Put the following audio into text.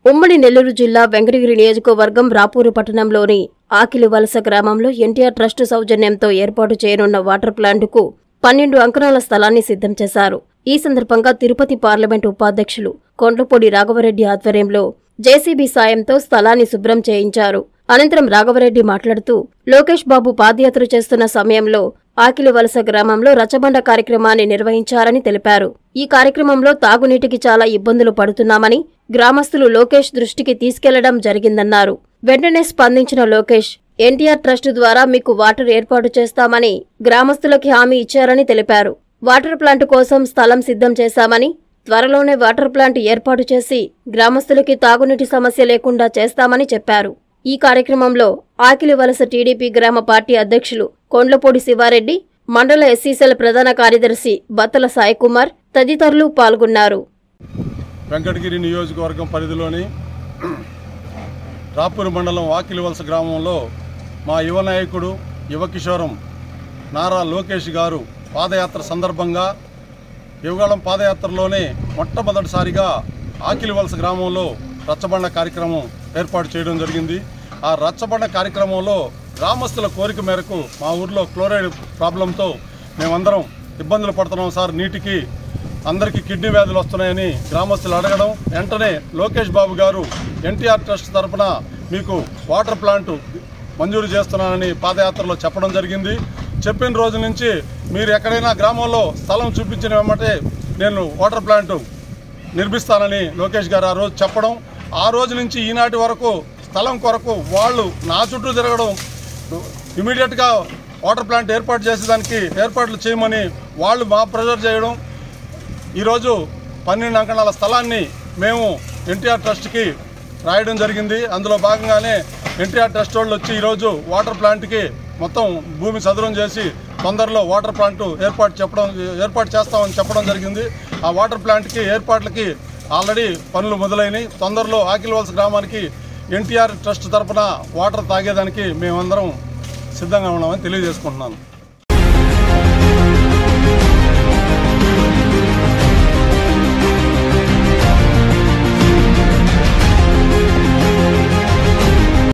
ఉమ్మడి నెల్లూరు జిల్లా వెంకటగిరి నియోజకవర్గం రాపూరు పట్టణంలోని ఆకిలి వలస గ్రామంలో ఎన్టీఆర్ ట్రస్ట్ సౌజన్యంతో ఏర్పాటు చేయనున్న వాటర్ ప్లాంటుకు పన్నెండు అంకణాల స్థలాన్ని సిద్ధం చేశారు ఈ సందర్భంగా తిరుపతి పార్లమెంటు ఉపాధ్యక్షులు కొండ్లపూడి రాఘవరెడ్డి ఆధ్వర్యంలో జేసీబీ సాయంతో స్థలాన్ని శుభ్రం చేయించారు అనంతరం రాఘవరెడ్డి మాట్లాడుతూ లోకేష్ బాబు పాదయాత్ర చేస్తున్న సమయంలో ఆకిలి వలస గ్రామంలో రచ్చబండ కార్యక్రమాన్ని నిర్వహించారని తెలిపారు ఈ కార్యక్రమంలో తాగునీటికి చాలా ఇబ్బందులు పడుతున్నామని గ్రామస్తులు లోకేష్ దృష్టికి తీసుకెళ్లడం జరిగిందన్నారు వెంటనే స్పందించిన లోకేష్ ఎన్టీఆర్ ట్రస్ట్ ద్వారా మీకు వాటర్ ఏర్పాటు చేస్తామని గ్రామస్తులకి హామీ ఇచ్చారని తెలిపారు వాటర్ ప్లాంట్ కోసం స్థలం సిద్ధం చేశామని త్వరలోనే వాటర్ ప్లాంట్ ఏర్పాటు చేసి గ్రామస్తులకి తాగునీటి సమస్య లేకుండా చేస్తామని చెప్పారు ఈ కార్యక్రమంలో ఆకిలి వలస టీడీపీ గ్రామ పార్టీ అధ్యక్షులు కొండ్లపూడి శివారెడ్డి మండల ఎస్సీసీల ప్రధాన కార్యదర్శి బత్తల సాయికుమార్ తదితరులు పాల్గొన్నారు వెంకటగిరి నియోజకవర్గం పరిధిలోని రాపూరు మండలం వాకిలి వలస గ్రామంలో మా యువ నాయకుడు యువకిషోరం నారా లోకేష్ గారు పాదయాత్ర సందర్భంగా యువగాళం పాదయాత్రలోనే మొట్టమొదటిసారిగా ఆకిలి వలస గ్రామంలో రచ్చబండ కార్యక్రమం ఏర్పాటు చేయడం జరిగింది ఆ రచ్చబండ కార్యక్రమంలో గ్రామస్తుల కోరిక మేరకు మా ఊర్లో క్లోరైడ్ ప్రాబ్లంతో మేమందరం ఇబ్బందులు పడుతున్నాం సార్ నీటికి అందరికీ కిడ్నీ వ్యాధులు వస్తున్నాయని గ్రామస్తులు అడగడం వెంటనే లోకేష్ బాబు గారు ఎన్టీఆర్ ట్రస్ట్ తరఫున మీకు వాటర్ ప్లాంట్ మంజూరు చేస్తున్నానని పాదయాత్రలో చెప్పడం జరిగింది చెప్పిన రోజు నుంచి మీరు ఎక్కడైనా గ్రామంలో స్థలం చూపించిన వెంబటే నేను వాటర్ ప్లాంట్ నిర్మిస్తానని లోకేష్ గారు ఆ రోజు చెప్పడం ఆ రోజు నుంచి ఈనాటి వరకు స్థలం కొరకు వాళ్ళు నా చుట్టూ తిరగడం ఇమీడియట్గా వాటర్ ప్లాంట్ ఏర్పాటు చేసేదానికి ఏర్పాట్లు చేయమని వాళ్ళు మా ప్రెజర్ చేయడం ఈరోజు పన్నెండు అంకణాల స్థలాన్ని మేము ఎన్టీఆర్ ట్రస్ట్కి రాయడం జరిగింది అందులో భాగంగానే ఎన్టీఆర్ ట్రస్ట్ వాళ్ళు వచ్చి ఈరోజు వాటర్ ప్లాంట్కి మొత్తం భూమి సదురం చేసి తొందరలో వాటర్ ప్లాంట్ ఏర్పాటు చెప్పడం ఏర్పాటు చేస్తామని చెప్పడం జరిగింది ఆ వాటర్ ప్లాంట్కి ఏర్పాట్లకి ఆల్రెడీ పనులు మొదలైనవి తొందరలో ఆకిలివలస గ్రామానికి ఎన్టీఆర్ ట్రస్ట్ తరపున వాటర్ తాగేదానికి మేమందరం సిద్ధంగా ఉన్నామని తెలియజేసుకుంటున్నాను